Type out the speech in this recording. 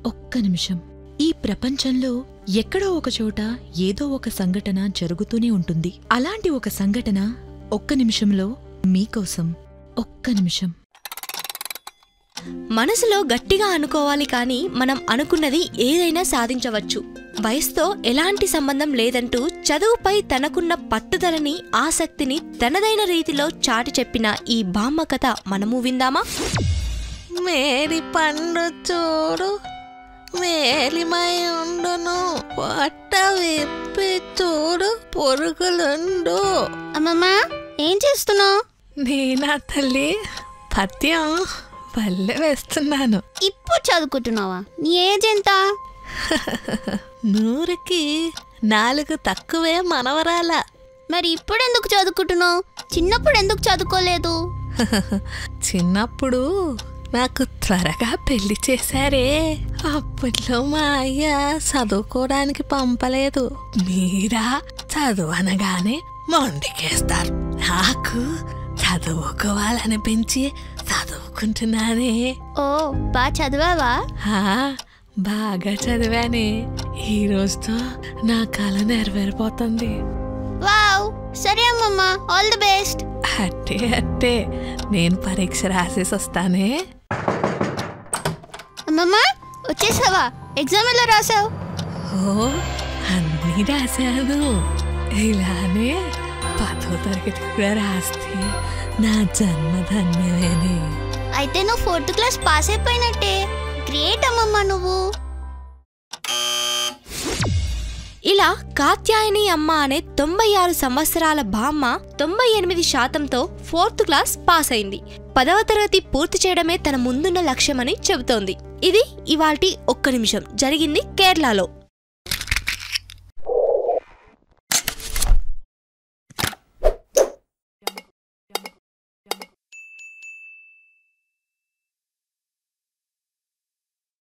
ఒక్క నిమిషం ఈ ప్రపంచంలో ఎక్కడో ఒక చోట ఏదో ఒక సంఘటన జరుగుతూనే ఉంటుంది అలాంటి ఒక సంఘటన ఒక్క నిమిషంలో మీకోసం ఒక్క నిమిషం మనసులో గట్టిగా అనుకోవాలి కానీ మనం అనుకున్నది ఏదైనా సాధించవచ్చు వయసుతో ఎలాంటి సంబంధం లేదంటూ చదువుపై తనకున్న పట్టుదలని ఆసక్తిని తనదైన రీతిలో చాటి చెప్పిన ఈ బామ్మ కథ మనము విందామా మేడి పండు చూడు మేలిమై ఉండును పొట్ట విప్పి చూడు పొరుగులుండు అమ్మమ్మ ఏం చేస్తున్నావు నేనా తల్లి పద్యం పల్లె వేస్తున్నాను ఇప్పుడు చదువుకుంటున్నావా నీ ఏజ్ ఎంత నూరుకి నాలుగు తక్కువే మనవరాల మరి ఇప్పుడు ఎందుకు చదువుకుంటున్నావు చిన్నప్పుడు ఎందుకు చదువుకోలేదు చిన్నప్పుడు నాకు త్వరగా పెళ్లి చేశారే అప్పట్లో మా అయ్య చదువుకోవడానికి పంపలేదు మీరా చదువు అనగానే మొండికేస్తారు నాకు చదువుకోవాలనిపించి చదువుకుంటున్నానే ఓ బా చదివావా హా, బాగా చదివానే ఈ రోజుతో నా కళ నెరవేరిపోతుంది వావ్ సరే అమ్మమ్మ ఆల్ ది బెస్ట్ అట్టే అట్టే నేను పరీక్ష రాసేసి వస్తానే అమ్మమ్మ వచ్చేసావా ఎగ్జామ్ ఎలా రాసావు ఓ అన్నీ రాశాను ఇలానే పదో తరగతి కూడా రాస్తే నా జన్మ ధన్యమేనే అయితే నువ్వు ఫోర్త్ క్లాస్ పాస్ అయిపోయినట్టే గ్రేట్ అమ్మమ్మ నువ్వు ఇలా కాత్యాయని అమ్మ అనే తొంభై ఆరు సంవత్సరాల బామ్మ తొంభై ఎనిమిది శాతంతో ఫోర్త్ క్లాస్ పాస్ అయింది పదవ తరగతి పూర్తి చేయడమే తన ముందున్న లక్ష్యమని చెబుతోంది ఇది ఇవాల్టి ఒక్క నిమిషం జరిగింది కేరళలో